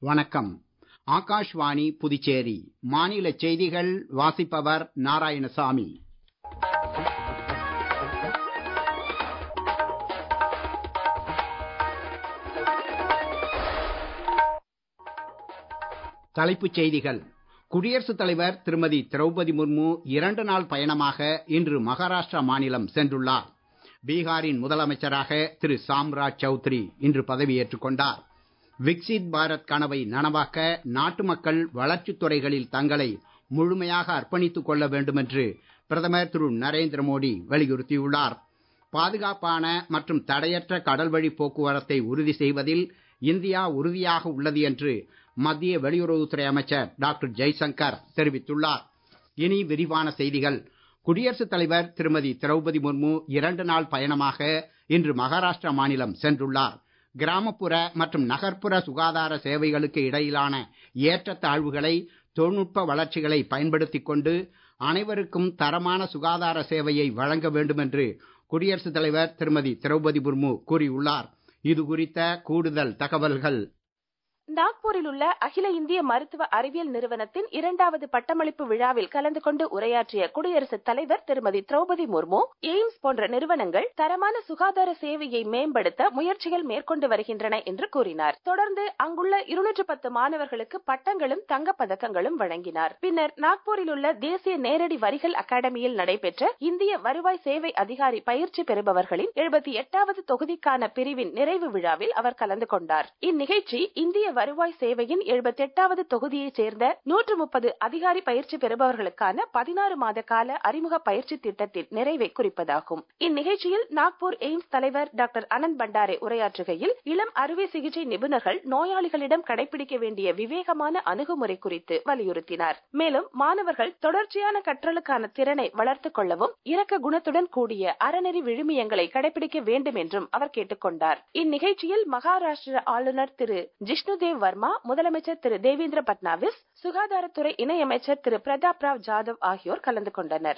வணக்கம் ஆகாஷ்வாணி புதுச்சேரி மாநில செய்திகள் வாசிப்பவர் நாராயணசாமி தலைப்புச் செய்திகள் குடியரசுத் தலைவர் திருமதி திரௌபதி முர்மு இரண்டு நாள் பயணமாக இன்று மகாராஷ்டிரா மாநிலம் சென்றுள்ளார் பீகாரின் முதலமைச்சராக திரு சாம்ராஜ் சௌத்ரி இன்று பதவியேற்றுக் கொண்டார் விக்சித் பாரத் கனவை நனவாக்க நாட்டு மக்கள் வளர்ச்சித் துறைகளில் தங்களை முழுமையாக அர்ப்பணித்துக் கொள்ள வேண்டும் என்று பிரதமர் திரு நரேந்திர மோடி வலியுறுத்தியுள்ளார் பாதுகாப்பான மற்றும் தடையற்ற கடல்வழி போக்குவரத்தை உறுதி செய்வதில் இந்தியா உறுதியாக உள்ளது என்று மத்திய வெளியுறவுத்துறை அமைச்சர் டாக்டர் ஜெய்சங்கர் தெரிவித்துள்ளார் இனி விரிவான செய்திகள் குடியரசுத் தலைவர் திருமதி திரௌபதி முர்மு இரண்டு நாள் பயணமாக இன்று மகாராஷ்டிரா மாநிலம் சென்றுள்ளார் கிராமப்புற மற்றும் நகர்ப்புற சுகாதார சேவைகளுக்கு இடையிலான ஏற்றத்தாழ்வுகளை தொழில்நுட்ப வளர்ச்சிகளை பயன்படுத்திக் கொண்டு அனைவருக்கும் தரமான சுகாதார சேவையை வழங்க வேண்டும் என்று குடியரசுத் தலைவர் திருமதி திரௌபதி முர்மு கூறியுள்ளார் இது குறித்த கூடுதல் தகவல்கள் நாக்பூரில் உள்ள அகில இந்திய மருத்துவ அறிவியல் நிறுவனத்தின் இரண்டாவது பட்டமளிப்பு விழாவில் கலந்து கொண்டு உரையாற்றிய குடியரசுத் தலைவர் திருமதி திரௌபதி முர்மு எய்ம்ஸ் போன்ற நிறுவனங்கள் தரமான சுகாதார சேவையை மேம்படுத்த முயற்சிகள் மேற்கொண்டு வருகின்றன என்று கூறினார் தொடர்ந்து அங்குள்ள இருநூற்று பத்து மாணவர்களுக்கு பட்டங்களும் தங்கப் பதக்கங்களும் வழங்கினார் பின்னர் நாக்பூரில் உள்ள தேசிய நேரடி வரிகள் அகாடமியில் நடைபெற்ற இந்திய வருவாய் சேவை அதிகாரி பயிற்சி பெறுபவர்களின் எழுபத்தி எட்டாவது தொகுதிக்கான பிரிவின் நிறைவு விழாவில் அவர் கலந்து கொண்டார் இந்நிகழ்ச்சி இந்திய வருவாய் சேவையின் எழுபத்தி எட்டாவது தொகுதியைச் சேர்ந்த நூற்று முப்பது அதிகாரி பயிற்சி பெறுபவர்களுக்கான பதினாறு மாத கால அறிமுக பயிற்சி திட்டத்தின் நிறைவை குறிப்பதாகும் இந்நிகழ்ச்சியில் நாக்பூர் எய்ம்ஸ் தலைவர் டாக்டர் அனந்த் பண்டாரே உரையாற்றுகையில் இளம் அறுவை சிகிச்சை நிபுணர்கள் நோயாளிகளிடம் கடைபிடிக்க வேண்டிய விவேகமான அணுகுமுறை குறித்து வலியுறுத்தினார் மேலும் மாணவர்கள் தொடர்ச்சியான கற்றலுக்கான திறனை வளர்த்துக் கொள்ளவும் இரக்க குணத்துடன் கூடிய அறநெறி விழுமியங்களை கடைபிடிக்க வேண்டும் என்றும் அவர் கேட்டுக் கொண்டார் இந்நிகழ்ச்சியில் மகாராஷ்டிர ஆளுநர் திரு ஜிஷ்ணு தேவ் வர்மா முதலமைச்சர் திரு தேவேந்திர பட்னாவிஸ் சுகாதாரத்துறை இணையமைச்சர் திரு பிரதாப் ராவ் ஜாதவ் ஆகியோர் கலந்து கொண்டனர்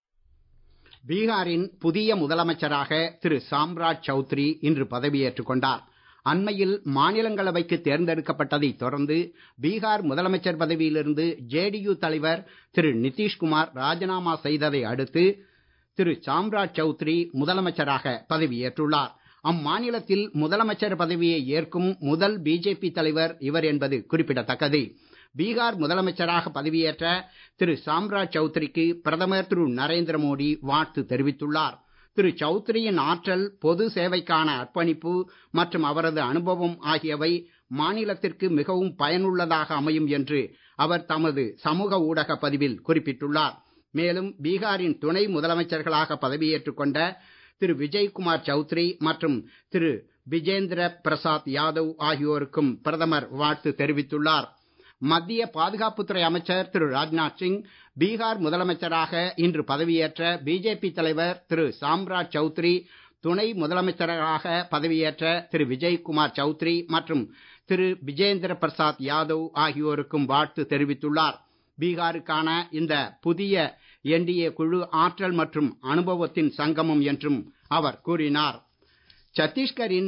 பீகாரின் புதிய முதலமைச்சராக திரு சாம்ராஜ் சௌத்ரி இன்று பதவியேற்றுக் கொண்டார் அண்மையில் மாநிலங்களவைக்கு தேர்ந்தெடுக்கப்பட்டதைத் தொடர்ந்து பீகார் முதலமைச்சர் பதவியிலிருந்து ஜேடியு தலைவர் திரு நிதிஷ்குமார் ராஜினாமா செய்ததை அடுத்து திரு சாம்ராஜ் சௌத்ரி முதலமைச்சராக பதவியேற்றுள்ளார் அம்மாநிலத்தில் முதலமைச்சர் பதவியை ஏற்கும் முதல் பிஜேபி தலைவர் இவர் என்பது குறிப்பிடத்தக்கது பீகார் முதலமைச்சராக பதவியேற்ற திரு சாம்ராஜ் சௌத்ரிக்கு பிரதமர் திரு நரேந்திர மோடி வாழ்த்து தெரிவித்துள்ளார் திரு சௌத்ரியின் ஆற்றல் பொது சேவைக்கான அர்ப்பணிப்பு மற்றும் அவரது அனுபவம் ஆகியவை மாநிலத்திற்கு மிகவும் பயனுள்ளதாக அமையும் என்று அவர் தமது சமூக ஊடக பதிவில் குறிப்பிட்டுள்ளார் மேலும் பீகாரின் துணை முதலமைச்சர்களாக பதவியேற்றுக் கொண்ட திரு விஜய்குமார் சௌத்ரி மற்றும் திரு பிஜேந்திர பிரசாத் யாதவ் ஆகியோருக்கும் பிரதமர் வாழ்த்து தெரிவித்துள்ளார் மத்திய பாதுகாப்புத்துறை அமைச்சர் திரு ராஜ்நாத் சிங் பீகார் முதலமைச்சராக இன்று பதவியேற்ற பிஜேபி தலைவர் திரு சாம்ராஜ் சௌத்ரி துணை முதலமைச்சராக பதவியேற்ற திரு விஜய்குமார் சௌத்ரி மற்றும் திரு பிஜேந்திர பிரசாத் யாதவ் ஆகியோருக்கும் வாழ்த்து தெரிவித்துள்ளார் பீகாருக்கான இந்த புதிய என்டிஏ குழு ஆற்றல் மற்றும் அனுபவத்தின் சங்கமம் என்றும் அவர் கூறினார் சத்தீஸ்கரின்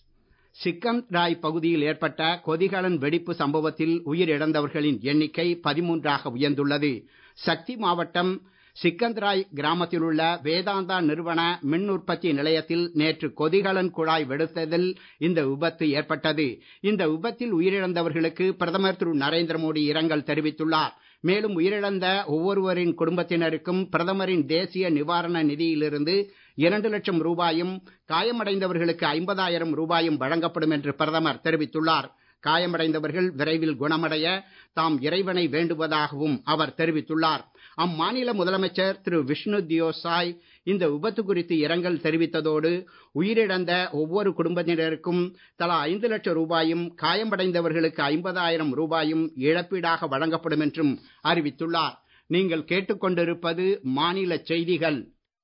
சிக்கம் ராய் பகுதியில் ஏற்பட்ட கொதிகலன் வெடிப்பு சம்பவத்தில் உயிரிழந்தவர்களின் எண்ணிக்கை பதிமூன்றாக உயர்ந்துள்ளது சக்தி மாவட்டம் சிக்கந்தராய் கிராமத்தில் உள்ள வேதாந்தா நிறுவன மின் உற்பத்தி நிலையத்தில் நேற்று கொதிகலன் குழாய் வெடித்ததில் இந்த விபத்து ஏற்பட்டது இந்த விபத்தில் உயிரிழந்தவர்களுக்கு பிரதமர் திரு நரேந்திர மோடி இரங்கல் தெரிவித்துள்ளார் மேலும் உயிரிழந்த ஒவ்வொருவரின் குடும்பத்தினருக்கும் பிரதமரின் தேசிய நிவாரண நிதியிலிருந்து இரண்டு லட்சம் ரூபாயும் காயமடைந்தவர்களுக்கு ஐம்பதாயிரம் ரூபாயும் வழங்கப்படும் என்று பிரதமர் தெரிவித்துள்ளார் காயமடைந்தவர்கள் விரைவில் குணமடைய தாம் இறைவனை வேண்டுவதாகவும் அவர் தெரிவித்துள்ளார் அம்மாநில முதலமைச்சர் திரு விஷ்ணு தியோ சாய் இந்த விபத்து குறித்து இரங்கல் தெரிவித்ததோடு உயிரிழந்த ஒவ்வொரு குடும்பத்தினருக்கும் தலா ஐந்து லட்சம் ரூபாயும் காயமடைந்தவர்களுக்கு ஐம்பதாயிரம் ரூபாயும் இழப்பீடாக வழங்கப்படும் என்றும் அறிவித்துள்ளார் நீங்கள் கேட்டுக்கொண்டிருப்பது மாநில செய்திகள்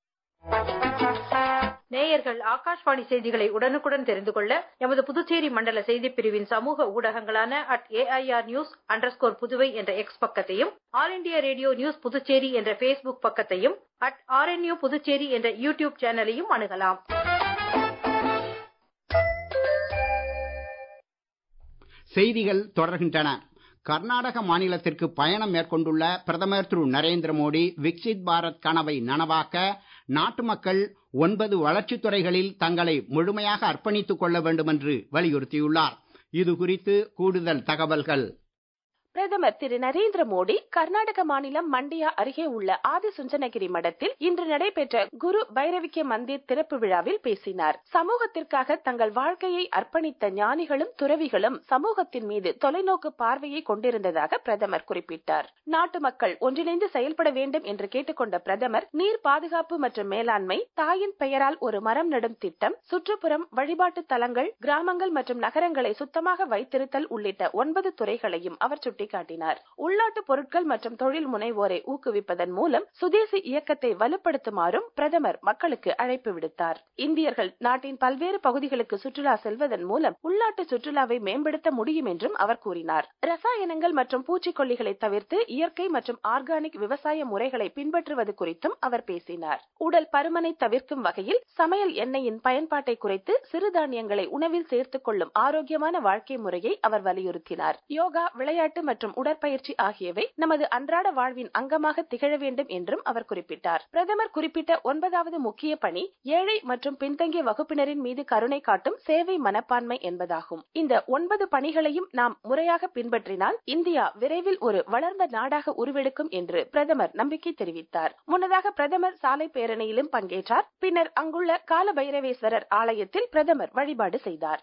நேயர்கள் ஆகாஷ்வாணி செய்திகளை உடனுக்குடன் தெரிந்து கொள்ள எமது புதுச்சேரி மண்டல செய்திப் பிரிவின் சமூக ஊடகங்களான at A I R news underscore Puduvai என்ற எக்ஸ் பக்கத்தையும் All India Radio news Puducherry என்ற பேஸ்புக் பக்கத்தையும் அட் ஆர்என்யூ புதுச்சேரி என்ற யூடியூப் சேனலையும் அணுகலாம் செய்திகள் தொடர்கின்றன கர்நாடக மாநிலத்திற்கு பயணம் மேற்கொண்டுள்ள பிரதமர் திரு நரேந்திர மோடி விக்சித் பாரத் கனவை நனவாக்க நாட்டு மக்கள் ஒன்பது வளர்ச்சித் துறைகளில் தங்களை முழுமையாக அர்ப்பணித்துக் கொள்ள வேண்டும் என்று வலியுறுத்தியுள்ளார் இது குறித்து கூடுதல் தகவல்கள் பிரதமர் திரு நரேந்திர மோடி கர்நாடக மாநிலம் மண்டியா அருகே உள்ள ஆதிசுஞ்சனகிரி மடத்தில் இன்று நடைபெற்ற குரு பைரவிக்க மந்திர் திறப்பு விழாவில் பேசினார் சமூகத்திற்காக தங்கள் வாழ்க்கையை அர்ப்பணித்த ஞானிகளும் துறவிகளும் சமூகத்தின் மீது தொலைநோக்கு பார்வையை கொண்டிருந்ததாக பிரதமர் குறிப்பிட்டார் நாட்டு மக்கள் ஒன்றிணைந்து செயல்பட வேண்டும் என்று கேட்டுக்கொண்ட பிரதமர் நீர் பாதுகாப்பு மற்றும் மேலாண்மை தாயின் பெயரால் ஒரு மரம் நடும் திட்டம் சுற்றுப்புறம் வழிபாட்டு தலங்கள் கிராமங்கள் மற்றும் நகரங்களை சுத்தமாக வைத்திருத்தல் உள்ளிட்ட ஒன்பது துறைகளையும் அவர் சுட்டி சுட்டிக்காட்டினார் உள்நாட்டு பொருட்கள் மற்றும் தொழில் முனைவோரை ஊக்குவிப்பதன் மூலம் சுதேசி இயக்கத்தை வலுப்படுத்துமாறும் பிரதமர் மக்களுக்கு அழைப்பு விடுத்தார் இந்தியர்கள் நாட்டின் பல்வேறு பகுதிகளுக்கு சுற்றுலா செல்வதன் மூலம் உள்நாட்டு சுற்றுலாவை மேம்படுத்த முடியும் என்றும் அவர் கூறினார் ரசாயனங்கள் மற்றும் பூச்சிக்கொல்லிகளை தவிர்த்து இயற்கை மற்றும் ஆர்கானிக் விவசாய முறைகளை பின்பற்றுவது குறித்தும் அவர் பேசினார் உடல் பருமனை தவிர்க்கும் வகையில் சமையல் எண்ணெயின் பயன்பாட்டை குறைத்து சிறுதானியங்களை உணவில் சேர்த்துக் கொள்ளும் ஆரோக்கியமான வாழ்க்கை முறையை அவர் வலியுறுத்தினார் யோகா விளையாட்டு மற்றும் உடற்பயிற்சி ஆகியவை நமது அன்றாட வாழ்வின் அங்கமாக திகழ வேண்டும் என்றும் அவர் குறிப்பிட்டார் பிரதமர் குறிப்பிட்ட ஒன்பதாவது முக்கிய பணி ஏழை மற்றும் பின்தங்கிய வகுப்பினரின் மீது கருணை காட்டும் சேவை மனப்பான்மை என்பதாகும் இந்த ஒன்பது பணிகளையும் நாம் முறையாக பின்பற்றினால் இந்தியா விரைவில் ஒரு வளர்ந்த நாடாக உருவெடுக்கும் என்று பிரதமர் நம்பிக்கை தெரிவித்தார் முன்னதாக பிரதமர் சாலை பேரணியிலும் பங்கேற்றார் பின்னர் அங்குள்ள கால பைரவேஸ்வரர் ஆலயத்தில் பிரதமர் வழிபாடு செய்தார்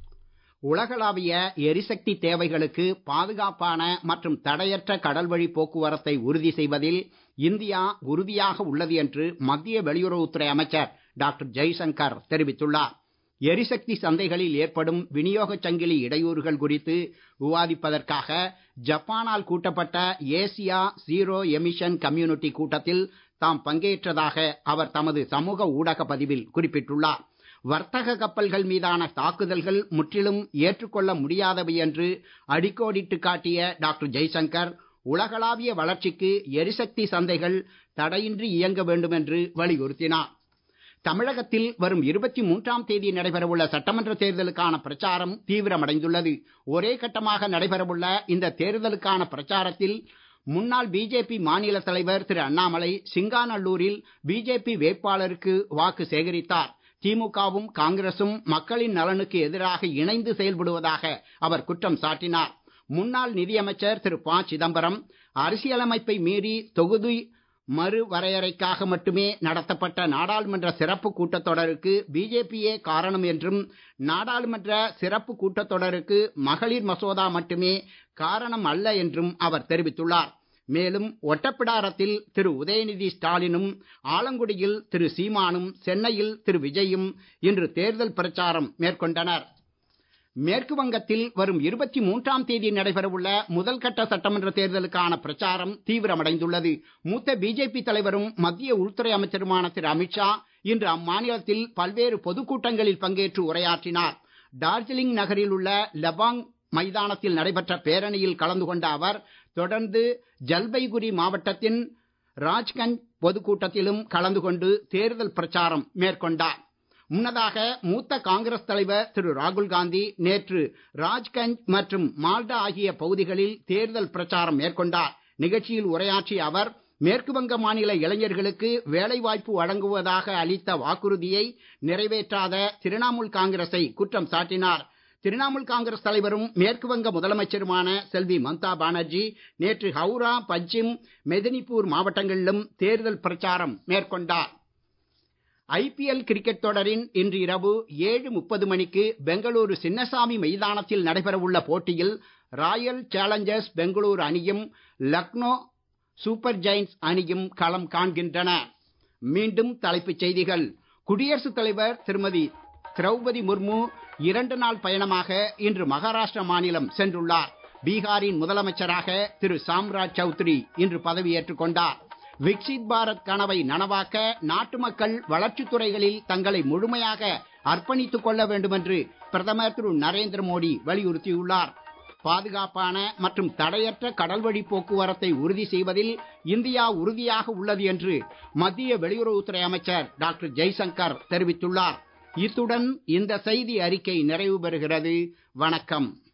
உலகளாவிய எரிசக்தி தேவைகளுக்கு பாதுகாப்பான மற்றும் தடையற்ற கடல்வழி போக்குவரத்தை உறுதி செய்வதில் இந்தியா உறுதியாக உள்ளது என்று மத்திய வெளியுறவுத்துறை அமைச்சர் டாக்டர் ஜெய்சங்கர் தெரிவித்துள்ளார் எரிசக்தி சந்தைகளில் ஏற்படும் விநியோக சங்கிலி இடையூறுகள் குறித்து விவாதிப்பதற்காக ஜப்பானால் கூட்டப்பட்ட ஏசியா ஜீரோ எமிஷன் கம்யூனிட்டி கூட்டத்தில் தாம் பங்கேற்றதாக அவர் தமது சமூக ஊடக பதிவில் குறிப்பிட்டுள்ளார் வர்த்தக கப்பல்கள் மீதான தாக்குதல்கள் முற்றிலும் ஏற்றுக்கொள்ள முடியாதவை என்று அடிக்கோடிட்டு காட்டிய டாக்டர் ஜெய்சங்கர் உலகளாவிய வளர்ச்சிக்கு எரிசக்தி சந்தைகள் தடையின்றி இயங்க வேண்டும் என்று வலியுறுத்தினார் தமிழகத்தில் வரும் இருபத்தி மூன்றாம் தேதி நடைபெறவுள்ள சட்டமன்ற தேர்தலுக்கான பிரச்சாரம் தீவிரமடைந்துள்ளது ஒரே கட்டமாக நடைபெறவுள்ள இந்த தேர்தலுக்கான பிரச்சாரத்தில் முன்னாள் பிஜேபி மாநில தலைவர் திரு அண்ணாமலை சிங்காநல்லூரில் பிஜேபி வேட்பாளருக்கு வாக்கு சேகரித்தார் திமுகவும் காங்கிரசும் மக்களின் நலனுக்கு எதிராக இணைந்து செயல்படுவதாக அவர் குற்றம் சாட்டினார் முன்னாள் நிதியமைச்சர் திரு ப சிதம்பரம் அரசியலமைப்பை மீறி தொகுதி மறுவரையறைக்காக மட்டுமே நடத்தப்பட்ட நாடாளுமன்ற சிறப்பு கூட்டத்தொடருக்கு பிஜேபியே காரணம் என்றும் நாடாளுமன்ற சிறப்பு கூட்டத்தொடருக்கு மகளிர் மசோதா மட்டுமே காரணம் அல்ல என்றும் அவர் தெரிவித்துள்ளார் மேலும் ஒட்டப்பிடாரத்தில் திரு உதயநிதி ஸ்டாலினும் ஆலங்குடியில் திரு சீமானும் சென்னையில் திரு விஜயும் இன்று தேர்தல் பிரச்சாரம் மேற்கொண்டனர் மேற்கு வங்கத்தில் வரும் இருபத்தி மூன்றாம் தேதி நடைபெறவுள்ள முதல் கட்ட சட்டமன்ற தேர்தலுக்கான பிரச்சாரம் தீவிரமடைந்துள்ளது மூத்த பிஜேபி தலைவரும் மத்திய உள்துறை அமைச்சருமான திரு அமித்ஷா இன்று அம்மாநிலத்தில் பல்வேறு பொதுக்கூட்டங்களில் பங்கேற்று உரையாற்றினார் டார்ஜிலிங் நகரில் உள்ள லெபாங் மைதானத்தில் நடைபெற்ற பேரணியில் கலந்து கொண்ட அவர் தொடர்ந்து ஜல்பைகுரி மாவட்டத்தின் ராஜ்கஞ்ச் பொதுக்கூட்டத்திலும் கலந்து கொண்டு தேர்தல் பிரச்சாரம் மேற்கொண்டார் முன்னதாக மூத்த காங்கிரஸ் தலைவர் திரு ராகுல் காந்தி நேற்று ராஜ்கஞ்ச் மற்றும் மால்டா ஆகிய பகுதிகளில் தேர்தல் பிரச்சாரம் மேற்கொண்டார் நிகழ்ச்சியில் உரையாற்றிய அவர் மேற்கு வங்க மாநில இளைஞர்களுக்கு வேலைவாய்ப்பு வழங்குவதாக அளித்த வாக்குறுதியை நிறைவேற்றாத திரிணாமுல் காங்கிரஸை குற்றம் சாட்டினார் திரிணாமுல் காங்கிரஸ் தலைவரும் மேற்கு வங்க முதலமைச்சருமான செல்வி மம்தா பானர்ஜி நேற்று ஹவுரா பஞ்சிம் மெதினிப்பூர் மாவட்டங்களிலும் தேர்தல் பிரச்சாரம் மேற்கொண்டார் ஐபிஎல் கிரிக்கெட் தொடரின் இன்று இரவு ஏழு முப்பது மணிக்கு பெங்களூரு சின்னசாமி மைதானத்தில் நடைபெறவுள்ள போட்டியில் ராயல் சேலஞ்சர்ஸ் பெங்களூரு அணியும் லக்னோ சூப்பர் ஜெயின்ஸ் அணியும் களம் காண்கின்றன மீண்டும் தலைப்புச் செய்திகள் குடியரசுத் தலைவர் திருமதி திரௌபதி முர்மு இரண்டு நாள் பயணமாக இன்று மகாராஷ்டிர மாநிலம் சென்றுள்ளார் பீகாரின் முதலமைச்சராக திரு சாம்ராஜ் சௌத்ரி இன்று பதவியேற்றுக் கொண்டார் விக்சித் பாரத் கனவை நனவாக்க நாட்டு மக்கள் வளர்ச்சித் துறைகளில் தங்களை முழுமையாக அர்ப்பணித்துக் கொள்ள வேண்டும் என்று பிரதமர் திரு நரேந்திர மோடி வலியுறுத்தியுள்ளார் பாதுகாப்பான மற்றும் தடையற்ற கடல்வழி போக்குவரத்தை உறுதி செய்வதில் இந்தியா உறுதியாக உள்ளது என்று மத்திய வெளியுறவுத்துறை அமைச்சர் டாக்டர் ஜெய்சங்கர் தெரிவித்துள்ளார் இத்துடன் இந்த செய்தி அறிக்கை நிறைவு பெறுகிறது வணக்கம்